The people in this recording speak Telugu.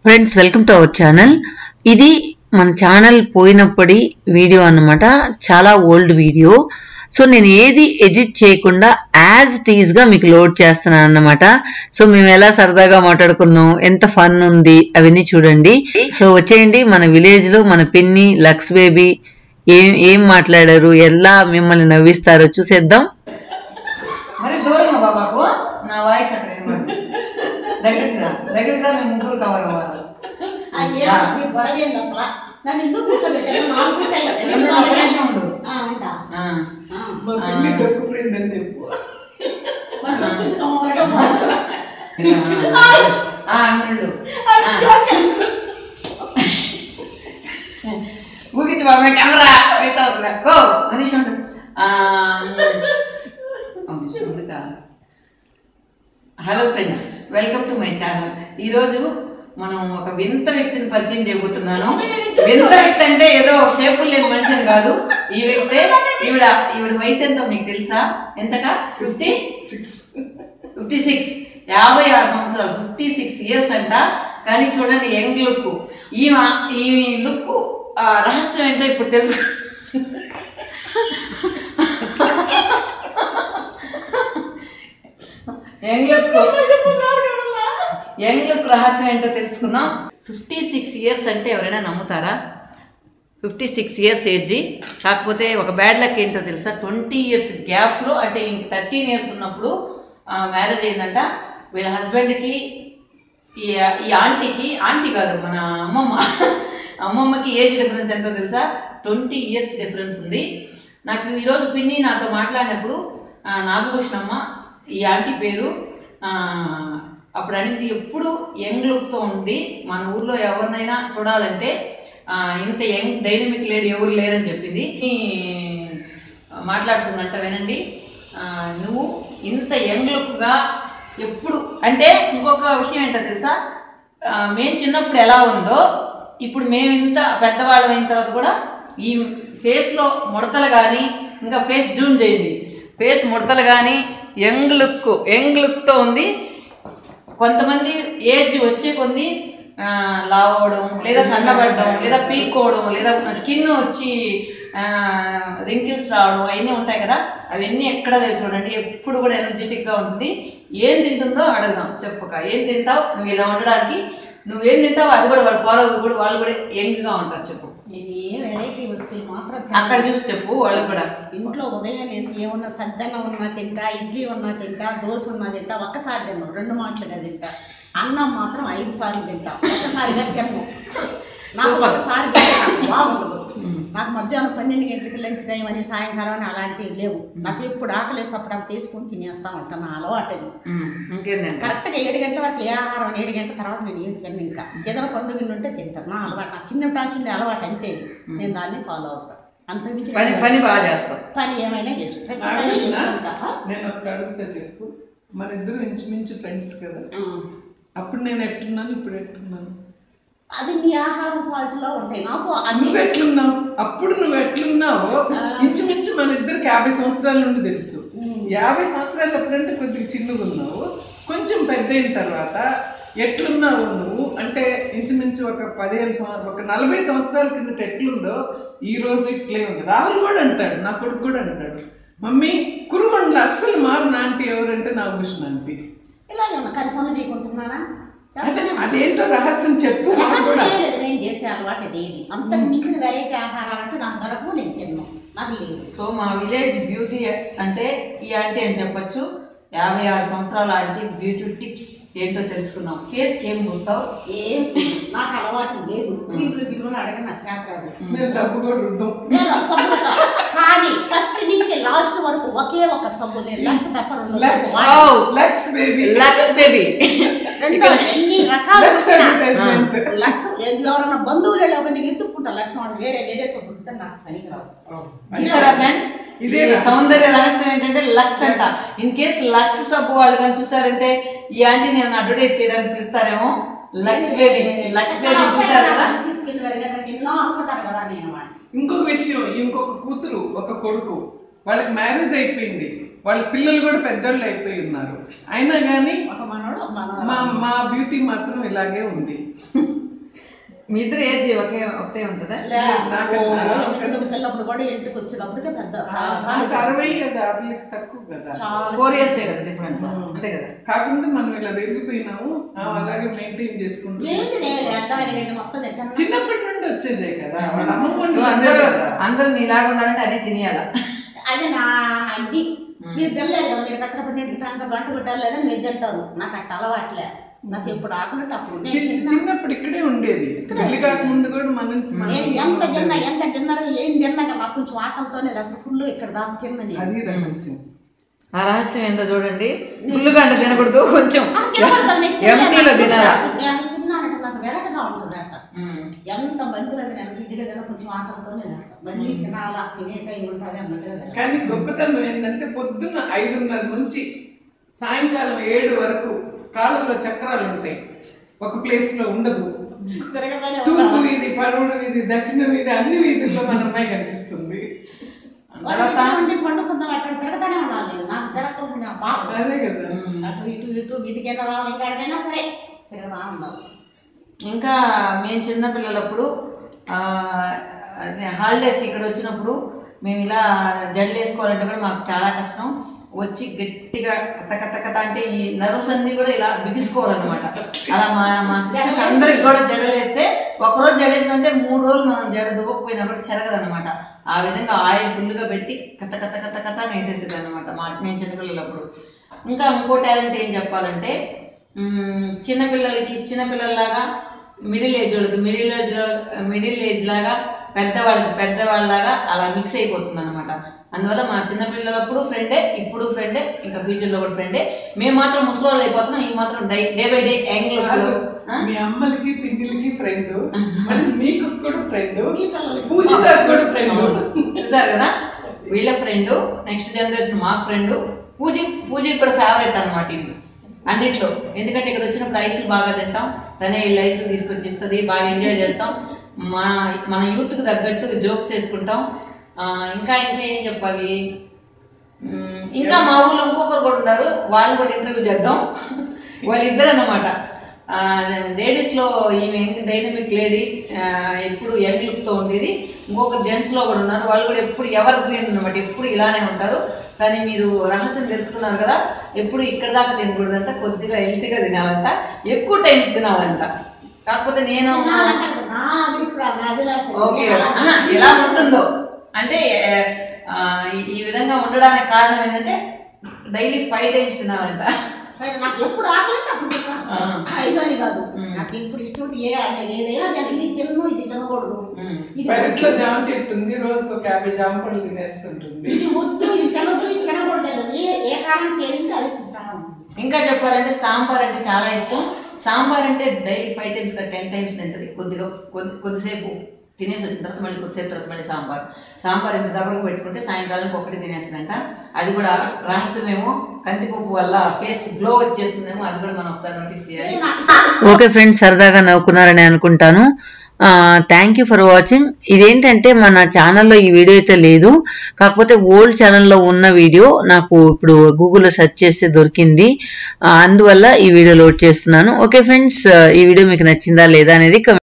Friends welcome to our channel ఇది మన ఛానల్ పోయినప్పటి వీడియో అన్నమాట చాలా ఓల్డ్ వీడియో సో నేను ఏది ఎడిట్ చేయకుండా యాజ్ టీజ్ గా మీకు లోడ్ చేస్తున్నాను అన్నమాట సో మేము ఎలా సరదాగా మాట్లాడుకున్నాం ఎంత ఫన్ ఉంది అవన్నీ చూడండి సో వచ్చేయండి మన విలేజ్ లో మన పిన్ని లక్స్ బేబీ ఏం ఏం మాట్లాడారు ఎలా మిమ్మల్ని నవ్విస్తారో చూసేద్దాం మరి దూరంగా బాబాకు నా వాయిస్ అక్కడ వినబడదు. దగ్గరికి రా దగ్గరికి రా మేము ముగ్గురు కవర్ అవ్వాలి అయ్యా నీ గొడవ ఏంది అసలు నన్ను ఎందుకు కూర్చోబెట్టారు నాలుగు ఉంటాయి కదా, ఎన్ని ఏమన్నా కావాలి? అవకాశం ఉండు. ఆ, ఉంటా. ఆ. ఆ. మా పిన్ని డొక్కు ఫ్రెండ్ అని చెప్పు మరి నాకు ఎందుకు అమ్మవారిగా మార్చు? ఆ, అంటుండు. అది ఆ. joke చేస్తుంది. ఊగించు బాబాయ్ కెమెరా వెయిట్ అవుతుందా గో మనీష్ ఉండు ఆ, అవును, చూడుగా. Hello friends welcome to my channel ఈరోజు మనం ఒక వింత వ్యక్తిని పరిచయం చేయబోతున్నాను వింత వ్యక్తి అంటే ఏదో షేపులు లేని మనిషి అని కాదు ఈ వ్యక్తే ఈవిడ ఈవిడ వయసు ఎంతో మీకు తెలుసా ఎంతకా ఫిఫ్టీ సిక్స్ ఫిఫ్టీ సిక్స్ యాభై ఆరు సంవత్సరాలు ఫిఫ్టీ సిక్స్ ఇయర్స్ అంట కానీ చూడండి యంగ్ లుక్ ఈ ఈ లుక్ రహస్యం ఏంటో ఇప్పుడు తెలుసు యంగ్ లుక్ యంగ్ లుక్ రహస్యం ఏంటో తెలుసుకుందాం ఫిఫ్టీ సిక్స్ ఇయర్స్ అంటే ఎవరైనా నమ్ముతారా ఫిఫ్టీ సిక్స్ ఇయర్స్ ఏజ్ కాకపోతే ఒక బ్యాడ్ లక్ ఏంటో తెలుసా ట్వంటీ ఇయర్స్ గ్యాప్లో అంటే ఇంక థర్టీన్ ఇయర్స్ ఉన్నప్పుడు మ్యారేజ్ అయిందంట వీళ్ళ హస్బెండ్కి ఈ ఈ ఆంటీకి ఆంటీ కాదు మన అమ్మమ్మ అమ్మమ్మకి ఏజ్ డిఫరెన్స్ ఎంతో తెలుసా ట్వంటీ ఇయర్స్ డిఫరెన్స్ ఉంది నాకు ఈరోజు పిన్ని నాతో మాట్లాడినప్పుడు ఆ, నాగభూషణమ్మ ఈ ఆంటీ పేరు ఆ, అప్పుడు అనింది ఎప్పుడు యంగ్ లుక్తో ఉంది మన ఊర్లో ఎవరినైనా చూడాలంటే ఆ, ఇంత యంగ్ డైనమిక్ లేడీ ఎవరు లేరని చెప్పింది ఈ మాట్లాడుతుందంట వినండి ఆ, నువ్వు ఇంత యంగ్ లుక్గా ఎప్పుడు అంటే ఇంకొక విషయం ఏంటో తెలుసా ఆ, మేము చిన్నప్పుడు ఎలా ఉందో ఇప్పుడు మేము ఇంత పెద్దవాళ్ళం అయిన తర్వాత కూడా ఈ ఫేస్లో ముడతలు కానీ ఇంకా ఫేస్ జూమ్ చేయండి ఫేస్ ముడతలు కానీ యంగ్ లుక్ యంగ్ లుక్తో ఉంది కొంతమంది ఏజ్ వచ్చే కొన్ని లావ్ అవడం లేదా సన్నబడడం లేదా పీక్కోవడం లేదా స్కిన్ వచ్చి రింకిల్స్ రావడం అవన్నీ ఉంటాయి కదా అవన్నీ ఎక్కడ లేదు చూడండి ఎప్పుడు కూడా ఎనర్జెటిక్ గా ఉంటుంది ఏం తింటుందో అడగదాం చెప్పక ఏం తింటావు నువ్వు ఇలా ఉండడానికి నువ్వేం తింటావు అది కూడా వాళ్ళు ఫాలో కూడా వాళ్ళు కూడా యంగ్ గా ఉంటారు చెప్పు ఇది వెరైటీ వస్తువులు మాత్రం అక్కడ చూసి చెప్పు వాళ్ళకి కూడా ఇంట్లో ఉదయం లేసి ఏమన్నా సద్దన్నం ఉన్నా తింటా ఇడ్లీ ఉన్నా తింటా దోశ ఉన్నా తింటా ఒక్కసారి తిన్నాం రెండు మాటలుగా తింటా అన్నం మాత్రం ఐదు సార్లు తింటా ఒక్కసారిగా తిన్నాం నాకు Super. ఒకసారి తింటే నాకు బాగుండదు నాకు మధ్యాహ్నం పన్నెండు గంటలకి లంచ్ టైం అని సాయంకాలం అని అలాంటివి లేవు నాకు ఎప్పుడు ఆకలేసి అప్పుడు అది తీసుకొని తినేస్తా ఉంటాను నా అలవాటు అది ఉమ్, ఇంకేందండి కరెక్ట్గా ఏడు గంటల వరకు ఏ ఆహారం ఏడు గంటల తర్వాత నేను ఏం తిన్నాను ఇంకా ఏదైనా పండుగ ఉంటే తింటాను నా అలవాటు నా చిన్నప్పటి నుంచి అలవాటు అంతే ఇది. నేను దాన్ని ఫాలో అవుతాను అంతకుమించి పని నేను పని బాగా చేస్తావు పని ఏమైనా చేసుకుంటా ప్రతి పని నాగేశ్వర, చేసుకుంటా నేను ఒకటి అడుగుతా చెప్పు మన ఇద్దరు ఇంచుమించు ఫ్రెండ్స్ కదా ఆ. అప్పుడు నేను ఎట్టున్నాను ఇప్పుడు ఎట్టున్నాను అది నీ ఆహారం క్వాలిటీలో ఉంటాయి నాకు అన్ని నువ్వు ఎట్లున్నావు అప్పుడు నువ్వు ఎట్లున్నావో ఇంచుమించు మన ఇద్దరికి యాభై సంవత్సరాల నుండి తెలుసు యాభై సంవత్సరాలు ఎప్పుడంటే కొద్దిగా చిన్నగా ఉన్నావు కొంచెం పెద్ద అయిన తర్వాత ఎట్లున్నావు నువ్వు అంటే ఇంచుమించు ఒక పదిహేను సంవత్సరాలు ఒక నలభై సంవత్సరాల కిందట ఎట్లుందో ఈ రోజు ఇట్లే ఉంది రాహుల్ కూడా అంటాడు నా కొడుకు కూడా అంటాడు మమ్మీ కురుమండల అస్సలు మారు నాంటి ఎవరంటే నా భూషణ ఆంటీ ఇలాగే ఉన్నా కానీ పనులు చేయకుంటున్నానా అదే చేస్తానే ఉన్నా. అదేంటో రహస్యం చెప్పు మాకు రహస్యం కూడా ఏం లేదు నేను చేసే అలవాటు అది ఏది అంతకు మించిన వెరైటీ ఆహారాలు అంటే నాకు దొరకవు నేను తిన్నాను నాకు లేదు సో మా విలేజ్ బ్యూటీ అంటే ఈ ఆంటీ అని చెప్పొచ్చు యాభై ఆరు సంవత్సరాల ఆంటీ బ్యూటీ టిప్స్ ఏంటో తెలుసుకున్నాం ఫేస్కి ఏం పూస్తావు ఏం నాకు అలవాటు లేదు క్రీములు గిరువులు అడగ నాకు చేత రాదు మేము సబ్బు కూడా రుద్దాం నేను ఒక సబ్బు కా- కానీ ఫస్ట్ నుంచి లాస్ట్ వరకు ఒకే ఒక సబ్బు నేను లక్ష తప్ప రెండు లక్స్ సబ్బు వాడను. లక్స్ బేబీ లక్స్ బేబీ రెండో ఎన్ని రకాలు లక్స్ వచ్చినా అడ్వర్టైజ్మెంట్ లక్ష ఎవరన్నా బంధువులు లేకపోతే ఎత్తుకుంటా లక్ష వాడు వేరే వేరే సబ్బు ఇస్తే నాకు పనికిరావు చూసారా ఫ్రెండ్స్ ఇదే ఇదే సౌందర్య రహస్యం ఏంటంటే లక్స్ అంట ఇన్ కేస్ లక్స్ సబ్బు వాళ్ళు కానీ చూసారంటే ఈ ఆంటీ నేను అడ్వర్టైజ్ చేయడానికి పిలుస్తారేమో లక్స్ బేబీ లక్స్ బేబీ చూసారు కదా తీసుకెళ్ళి వెళ్ళేదానికి ఎన్నో అనుకుంటారు కదా నేను వాడిని ఇంకొక విషయం ఇంకొక కూతురు ఒక కొడుకు వాళ్ళకి మ్యారేజ్ అయిపోయింది వాళ్ళ పిల్లలు కూడా పెద్దోళ్ళు అయిపోయి ఉన్నారు అయినా కానీ ఒక మనోడు ఒక మనోడు మా మా బ్యూటీ మాత్రం ఇలాగే ఉంది మీ ఇద్దరు ఏజ్ ఒకే ఒకటే ఉంటుందా లే, నాకు- ఓ, నాకు- ఇంటికి దగ్గరికి వెళ్ళినప్పుడు కూడా ఇంటికి వచ్చేటప్పటికే పెద్ద నాకు అరవై కదా ఆ పిల్లకి తక్కువ కదా చాలా ఫోర్ ఇయర్స్ కదా డిఫరెన్స్ అంతే కదా కాకుండా మనం ఇలా పెరిగిపోయినాము ఆ, అలాగే మెయింటైన్ చేసుకుంటూ ఏంటి నేను ఎడ్డానికి రెండు మొత్తం తింటాను చిన్నప్పటి నుండి వచ్చేదే కదా వాళ్ళ అమ్మమ్మ సో నుండి అందరూ ఉండేది కదా అందరూ నీలాగా ఉండాలంటే అదే తినేయాల అది నా ఇది మీరు తినలేదు కదా మీరు కట్టకపోతే నేను అంత గంట కొట్టారు లేదా మీరు తింటారు నాకు అట్ట అలవాట్లే నాకు ఎప్పుడు ఆకలింటే అప్పుడు నేను చిన్న- తింటా. చిన్నప్పుడు ఇక్కడే ఉండేది పెళ్లి కాక ముందు కూడా మనం మన- నేను ఎంత తిన్నా ఎంత డిన్నర్ ఏం తిన్నా కదా నాకు కొంచెం ఆకలితోనే లేకపోతే ఫుల్ ఇక్కడ దాకా తిన్నా నేను అది రహస్యం ఆ రహస్యం ఏంటో చూడండి ఫుల్గా అంటే తినకూడదు కొంచెం ఆ, తినకూడదు కదా, నేను తినలే, ఎంటీలో నాకు తినాలా నేను తిన్నానంటే నాకు వెరటగా ఉంటుంది అట్ట ఉమ్. ఎంత మందిలో అది ఎంత ఇదిగా కదా కొంచెం ఆకలితోనే లేస్తా. మళ్ళీ తినాలా తినే టైం ఉంటుంది అన్నట్టుగా తినాలి. కానీ గొప్పతనం ఏంటంటే పొద్దున్న ఐదున్నర నుంచి సాయంకాలం ఏడు వరకు కాళ్ళలో చక్రాలు ఉంటాయి ఒక ప్లేస్ లో ఉండదు తిరగతానే తూర్పు ఉండాలి. వీధి పడమడు వీధి దక్షిణ వీధి అన్ని వీధుల్లో మన అమ్మాయి కనిపిస్తుంది వాళ్ళు ఇంట్లో ఉండి పండుకుందాం అట్లా తిరగతానే ఉండాలి నేను. నాకు తిరగకుండా నా బాధ అదే కదా అటు ఇటు ఇటు వీటికైనా రావాలి ఇంకాడికైనా సరే తిరగదా ఉండాలి ఇంకా మేము చిన్న పిల్లలప్పుడు హాలిడేస్కి ఇక్కడ వచ్చినప్పుడు మేము ఇలా జల్లు వేసుకోవాలంటే కూడా మాకు చాలా కష్టం వచ్చి గట్టిగా కథ కథ కథ అంటే ఈ నర్వస్ అన్ని కూడా ఇలా బిగుసుకోవాలన్నమాట అలా మా మా సిస్టర్స్ అందరికి కూడా జడలు వేస్తే ఒకరోజు జడేసిందంటే మూడు రోజులు మనం జడ దువ్వకపోయినా కూడా చెరగదనమాట ఆ విధంగా ఆయిల్ ఫుల్గా పెట్టి కథ కథ కథ కథ అని వేసేసేది అనమాట మా మేము చిన్నపిల్లలప్పుడు ఇంకా ఇంకో టాలెంట్ ఏం చెప్పాలంటే మ్మ్, చిన్నపిల్లలకి చిన్నపిల్లల్లాగా మిడిల్ ఏజ్ వాళ్ళకి మిడిల్ ఏజ్ మిడిల్ ఏజ్ లాగా పెద్దవాళ్ళకి పెద్దవాళ్ళలాగా అలా మిక్స్ అయిపోతుంది అనమాట అందువల్ల మా చిన్నపిల్లలప్పుడు ఫ్రెండే ఇప్పుడు ఫ్రెండే ఇంకా ఫ్యూచర్ లో కూడా ఫ్రెండే మేము మాత్రం ముసలి అయిపోతున్నాం ఈ మాత్రం డై డే బై డే యంగ్ కాదు, లుక్ మీ అమ్మలకి పిన్నిలకి ఫ్రెండ్ మళ్ళీ మీకు కూడా ఫ్రెండ్ మీ పిల్లలకి పూజితాకు కూడా ఫ్రెండ్ చూసారు కదా వీళ్ళ ఫ్రెండ్ నెక్స్ట్ జనరేషన్ మా ఫ్రెండ్ పూజ పూజకి కూడా ఫేవరెట్ అనమాట ఇవి అన్నిట్లో ఎందుకంటే ఇక్కడ వచ్చినప్పుడు ఐసులు బాగా తింటాం తనే వీళ్ళు ఐసులు తీసుకొచ్చిస్తుంది బాగా ఎంజాయ్ చేస్తాం మా మన యూత్కి తగ్గట్టు జోక్స్ వేసుకుంటాం ఆ, ఇంకా ఇంకా ఏం చెప్పాలి మ్మ్, ఇంకా మా ఊళ్ళో ఇంకొకరు కూడా ఉన్నారు వాళ్ళు కూడా ఇంటర్వ్యూ చేద్దాం వాళ్ళిద్దరు అన్నమాట లేడీస్ లో ఈమె డైనమిక్ లేడీ ఎప్పుడు యంగ్ లుక్ తో ఉండేది ఇంకొక జెంట్స్ లో కూడా ఉన్నారు వాళ్ళు కూడా ఎప్పుడు ఎవర్ గ్రీన్ అనమాట ఎప్పుడు ఇలానే ఉంటారు కానీ మీరు రహస్యం తెలుసుకున్నారు కదా ఎప్పుడు ఇక్కడ దాకా తినకూడదంట కొద్దిగా హెల్తీగా తినాలంట ఎక్కువ టైమ్స్ తినాలంట కాకపోతే నేను తినాలంటే అది నా అభిప్రాయం, నా అభిలాషం. ఓకే నేను అలా ఆహా, ఎలా ఉంటుందో అంటే ఆ, ఈ- ఈ విధంగా ఉండడానికి కారణం ఏంటంటే డైలీ ఫైవ్ టైమ్స్ తినాలంట మరి నాకు ఎప్పుడు ఆకలింటే అప్పుడు తింటాను. ఆ. ఐదు అని కాదు నాకు ఇప్పుడు ఇష్టం ఉంటే ఏ అంటే ఏదైనా తిన- ఇది తినను ఇది తినకూడదు ఉమ్. ఇది పెరట్లో జామ చెట్టు ఉంది రోజుకు ఒక యాభై జామ పళ్ళు తినేస్తుంటుంది ఇది వద్దు ఇది తినద్దు ఇది తినకూడదు అనేది ఏ ఏ కారణం చేరింటే అది తింటాను ఇంకా చెప్పాలంటే సాంబార్ అంటే చాలా ఇష్టం సాంబార్ అంటే daily five times ten times తింటది కొద్దిగా కొద్ది కొద్దిసేపు తినేసి వచ్చిన తర్వాత మళ్ళీ కొద్దిసేపు తర్వాత మళ్ళీ సాంబార్ సాంబార్ ఇంత దగ్గరకు పెట్టుకుంటే సాయంకాలం ఒకటి తినేస్తుందంట అది కూడా రహస్యమేమో కందిపప్పు వల్ల ఫేస్ గ్లో వచ్చేస్తుందేమో అది కూడా మనం ఒకసారి నోటీస్ చేయాలి నాకు ఇష్టం. ఓకే ఫ్రెండ్స్ సరదాగా నవ్వుకున్నారని అనుకుంటాను థ్యాంక్ యూ ఫర్ వాచింగ్ ఇదేంటంటే మన ఛానల్లో ఈ వీడియో అయితే లేదు కాకపోతే ఓల్డ్ ఛానల్లో ఉన్న వీడియో నాకు ఇప్పుడు గూగుల్లో సెర్చ్ చేస్తే దొరికింది ఆ, అందువల్ల ఈ వీడియో లోడ్ చేస్తున్నాను ఓకే ఫ్రెండ్స్ ఈ వీడియో మీకు నచ్చిందా లేదా అనేది